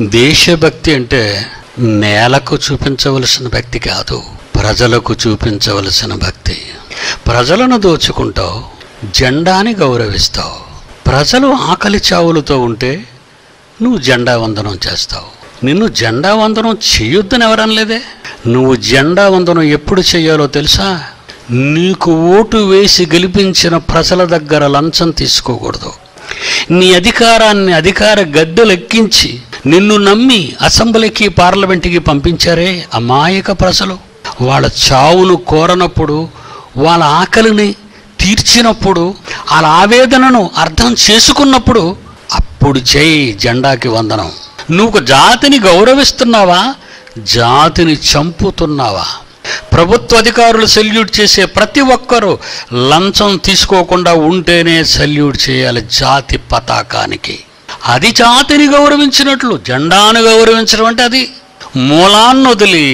దేశభక్తి అంటే నేలకు చూపించవలసిన భక్తి కాదు ప్రజలకు చూపించవలసిన భక్తి ప్రజలను దోచుకుంటావు జెండాని గౌరవిస్తావు ప్రజలు ఆకలి చావులతో ఉంటే నువ్వు జెండా వందనం చేస్తావు నిన్ను జెండా వందనం చేయొద్దని ఎవరనలేదే నువ్వు జెండా వందనం ఎప్పుడు చేయాలో తెలుసా నీకు ఓటు వేసి గెలిపించిన ప్రజల దగ్గర లంచం తీసుకోకూడదు నీ అధికారాన్ని అధికార గద్దెలెక్కించి నిన్ను నమ్మి అసెంబ్లీకి పార్లమెంటుకి పంపించారే అమాయక ప్రజలు వాళ్ళ చావును కోరనప్పుడు వాళ్ళ ఆకలిని తీర్చినప్పుడు వాళ్ళ ఆవేదనను అర్థం చేసుకున్నప్పుడు అప్పుడు చేయి జెండాకి వందనం నువ్వు జాతిని గౌరవిస్తున్నావా జాతిని చంపుతున్నావా ప్రభుత్వ అధికారులు సెల్యూట్ చేసే ప్రతి ఒక్కరూ లంచం తీసుకోకుండా ఉంటేనే సెల్యూట్ చేయాలి జాతి పతాకానికి అది జాతిని గౌరవించినట్లు జెండాను గౌరవించడం అంటే అది మూలాన్ని వదిలి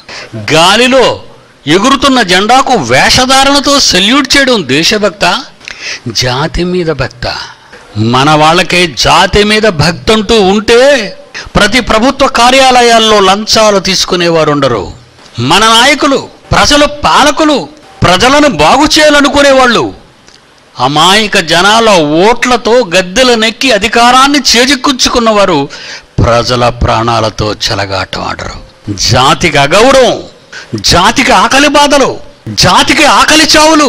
గాలిలో ఎగురుతున్న జెండాకు వేషధారణతో సెల్యూట్ చేయడం దేశభక్త జాతి మీద భక్త మన వాళ్ళకే జాతి మీద భక్తి అంటూ ఉంటే ప్రతి ప్రభుత్వ కార్యాలయాల్లో లంచాలు తీసుకునేవారు ఉండరు మన నాయకులు ప్రజలు పాలకులు ప్రజలను బాగు చేయాలనుకునేవాళ్ళు అమాయక జనాల ఓట్లతో గద్దెల నెక్కి అధికారాన్ని చేజిక్కుంచుకున్నవారు ప్రజల ప్రాణాలతో చెలగాటమాడరు జాతికి అగౌరవం జాతికి ఆకలి బాధలు జాతికి ఆకలి చావులు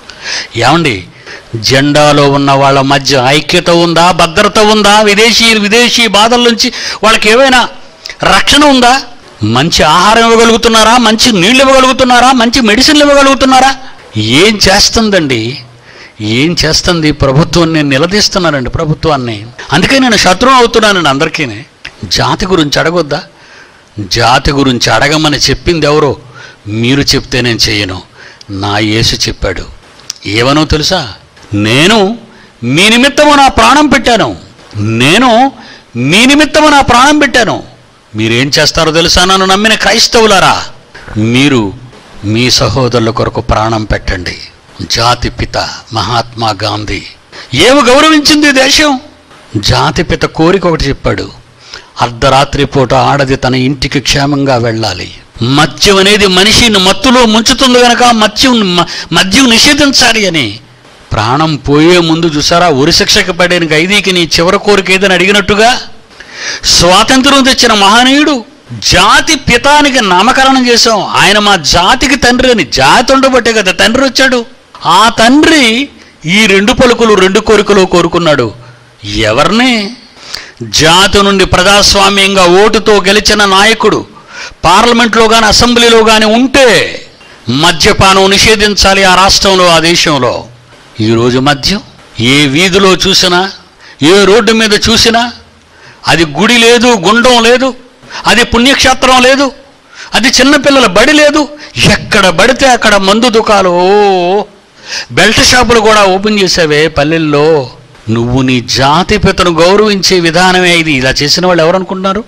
ఏమండి జెండాలో ఉన్న వాళ్ళ మధ్య ఐక్యత ఉందా భద్రత ఉందా విదేశీ విదేశీ బాధల నుంచి వాళ్ళకి ఏమైనా రక్షణ ఉందా మంచి ఆహారం ఇవ్వగలుగుతున్నారా మంచి నీళ్ళు ఇవ్వగలుగుతున్నారా మంచి మెడిసిన్లు ఇవ్వగలుగుతున్నారా ఏం చేస్తుందండి ఏం చేస్తుంది ప్రభుత్వం నేను నిలదీస్తున్నానండి ప్రభుత్వాన్ని అందుకే నేను శత్రువు అవుతున్నానండి అందరికీ జాతి గురించి అడగొద్దా జాతి గురించి అడగమని చెప్పింది ఎవరో మీరు చెప్తే నేను చేయను నా యేసు చెప్పాడు ఏమనో తెలుసా నేను మీ నిమిత్తము నా ప్రాణం పెట్టాను నేను మీ నిమిత్తము నా ప్రాణం పెట్టాను మీరేం చేస్తారో తెలుసా నన్ను నమ్మిన క్రైస్తవులారా మీరు మీ సహోదరుల కొరకు ప్రాణం పెట్టండి జాతి పిత మహాత్మా గాంధీ ఏమి గౌరవించింది ఈ దేశం జాతి పిత కోరిక ఒకటి చెప్పాడు అర్ధరాత్రి పూట ఆడది తన ఇంటికి క్షేమంగా వెళ్ళాలి మద్యం అనేది మనిషిని మత్తులో ముంచుతుంది గనక మద్యం మ- మద్యం నిషేధించాలి అని ప్రాణం పోయే ముందు చూసారా ఉరిశిక్షకు పడిన ఖైదీకి నీ చివరి కోరిక ఏదని అడిగినట్టుగా స్వాతంత్రం తెచ్చిన మహనీయుడు జాతి పితానికి నామకరణం చేశాం ఆయన మా జాతికి తండ్రి అని జాతి ఉండబట్టే కదా తండ్రి వచ్చాడు ఆ తండ్రి ఈ రెండు పలుకులు రెండు కోరికలు కోరుకున్నాడు ఎవరిని జాతి నుండి ప్రజాస్వామ్యంగా ఓటుతో గెలిచిన నాయకుడు పార్లమెంట్లో కానీ అసెంబ్లీలో కానీ ఉంటే మద్యపానం నిషేధించాలి ఆ రాష్ట్రంలో ఆ దేశంలో ఈరోజు మద్యం ఏ వీధిలో చూసినా ఏ రోడ్డు మీద చూసినా అది గుడి లేదు గుండం లేదు అది పుణ్యక్షేత్రం లేదు అది చిన్నపిల్లల బడి లేదు ఎక్కడ పడితే అక్కడ మందు దుకాలు ఓ బెల్ట్ షాపులు కూడా ఓపెన్ చేసావే పల్లెల్లో నువ్వు నీ జాతి పితను గౌరవించే విధానమే ఇది ఇలా చేసిన వాళ్ళు ఎవరు అనుకుంటున్నారు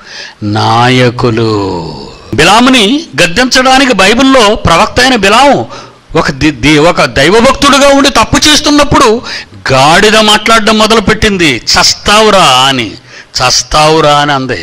నాయకులు బిలాముని గద్దించడానికి బైబిల్లో ప్రవక్త అయిన బిలాము ఒక ది- ది- ఒక దైవభక్తుడుగా ఉండి తప్పు చేస్తున్నప్పుడు గాడిద మాట్లాడడం మొదలుపెట్టింది చస్తావురా అని చస్తావురా అని అంది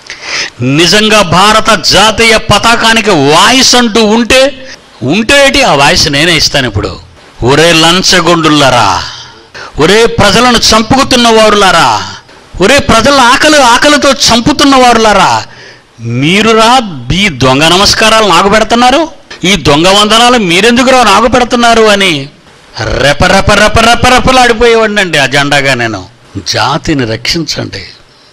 నిజంగా భారత జాతీయ పతాకానికి వాయిస్ అంటూ ఉంటే ఉంటే ఏంటి ఆ వాయిస్ నేనే ఇస్తాను ఇప్పుడు ఒరే లంచగొండులారా ఒరే ప్రజలను చంపుకుతున్న వారులారా ఒరే ప్రజల ఆకలి ఆకలితో చంపుతున్న వారులారా మీరురా ఈ దొంగ నమస్కారాలు నాకు పెడుతున్నారు ఈ దొంగ వందనాలు మీరెందుకురా నాకు పెడుతున్నారు అని రెప రెప రెప రెప రెపలాడిపోయేవాడినండి ఆ జెండాగా నేను జాతిని రక్షించండి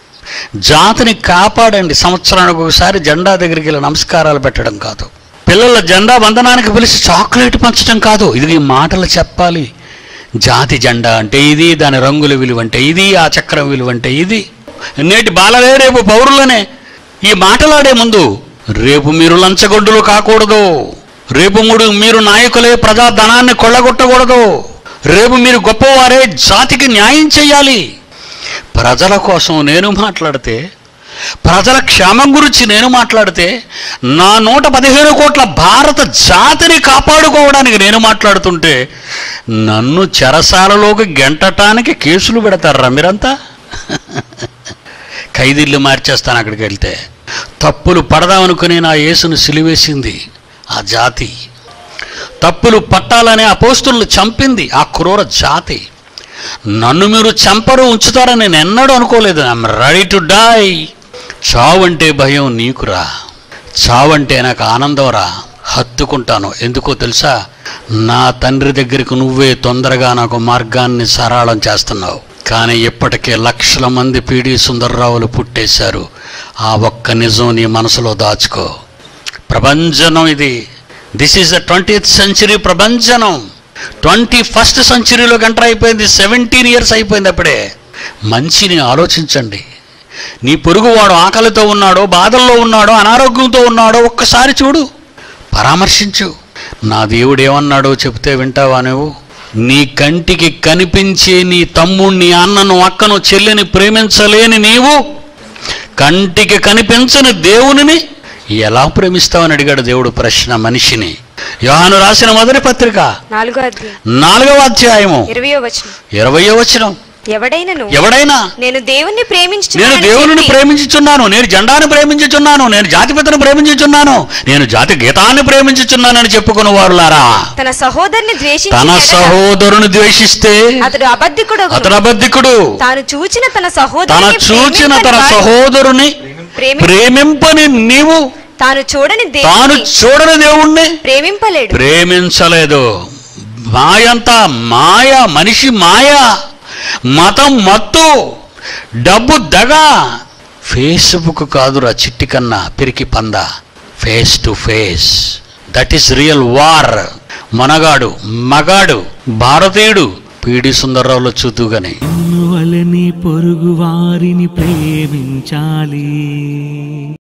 జాతిని కాపాడండి సంవత్సరానికి ఒకసారి జెండా దగ్గరికి వెళ్ళి నమస్కారాలు పెట్టడం కాదు పిల్లల జెండా వందనానికి పిలిచి చాక్లెట్ పంచడం కాదు ఇది ఈ మాటలు చెప్పాలి జాతి జెండా అంటే ఇది దాని రంగుల విలువ అంటే ఇది ఆ చక్రం విలువ అంటే ఇది నేటి బాలలే రేపు పౌరులనే ఈ మాటలాడే ముందు రేపు మీరు లంచగొడ్డులు కాకూడదు రేపు మూడు మీరు నాయకులే ప్రజా ధనాన్ని కొల్లగొట్టకూడదు రేపు మీరు గొప్పవారే జాతికి న్యాయం చేయాలి ప్రజల కోసం నేను మాట్లాడితే ప్రజల క్షేమం గురించి నేను మాట్లాడితే నా నూట పదిహేను కోట్ల భారత జాతిని కాపాడుకోవడానికి నేను మాట్లాడుతుంటే నన్ను చెరసాలలోకి గెంటటానికి కేసులు పెడతారా మీరంతా ఖైదీళ్ళు మార్చేస్తాను అక్కడికి వెళ్తే తప్పులు పడదామనుకుని నా యేసును సిలివేసింది ఆ జాతి తప్పులు పట్టాలనే అపోస్తులను చంపింది ఆ క్రూర జాతి నన్ను మీరు చంపరు ఉంచుతారని నేను ఎన్నడూ అనుకోలేదు ఐఎమ్ రెడీ టు డై చావంటే భయం నీకురా చావంటే నాకు ఆనందం రా హత్తుకుంటాను ఎందుకో తెలుసా నా తండ్రి దగ్గరికి నువ్వే తొందరగా నాకు మార్గాన్ని సరళం చేస్తున్నావు కానీ ఇప్పటికే లక్షల మంది పీడి సుందర్రావులు పుట్టేశారు ఆ ఒక్క నిజం నీ మనసులో దాచుకో ప్రభంజనం ఇది this is the twenty century ప్రభంజనం ట్వంటీ ఫస్ట్ సెంచరీలోకి ఎంటర్ అయిపోయింది సెవెంటీన్ ఇయర్స్ అయిపోయింది అప్పుడే మంచిని ఆలోచించండి నీ పొరుగువాడు ఆకలితో ఉన్నాడో బాధల్లో ఉన్నాడో అనారోగ్యంతో ఉన్నాడో ఒక్కసారి చూడు పరామర్శించు నా దేవుడు ఏమన్నాడో చెప్తే వింటావా నువ్వు నీ కంటికి కనిపించే నీ తమ్ముణ్ణి అన్నను అక్కను చెల్లిని ప్రేమించలేని నీవు కంటికి కనిపించని దేవునిని ఎలా ప్రేమిస్తావని అడిగాడు దేవుడు ప్రశ్న మనిషిని యోహాను రాసిన మొదటి పత్రిక నాలుగో అధ్యాయం నాలుగవ అధ్యాయము ఇరవయో వచనం ఇరవయో వచనం ఎవడైనను ఎవడైనా నేను దేవుణ్ణి నేను ప్రేమించుచున్నానని దేవుని చెప్పి ప్రేమించుచున్నాను నేను జెండాను ప్రేమించుచున్నాను నేను జాతిపితను ప్రేమించుచున్నాను నేను జాతి గీతాన్ని ప్రేమించుచున్నానని చెప్పుకున్న వారులారా తన సహోదరుని తన ద్వేషించి సహోదరుని ద్వేషిస్తే అతడు అబద్ధికుడు అతడు అబద్ధికుడు తాను చూచిన తన తన సహోదరుని చూచిన తన ప్రేమింపని వాడు సహోదరుని ప్రేమి ప్రేమింపని నీవు తాను చూడని తాను దేవుని చూడని దేవుణ్ణి ప్రేమింపలేడు ప్రేమించలేదు మాయంతా మాయ మనిషి మాయ మతం మత్తు డబ్బు దగ ఫేస్బుక్ కాదురా చిట్టి కన్నా పిరికి పంద face to face that is real war మనగాడు మగాడు భారతీయుడు పీడి సుందరరావులో చూద్దుగాని నిన్ను వలని పొరుగు వారిని ప్రేమించాలి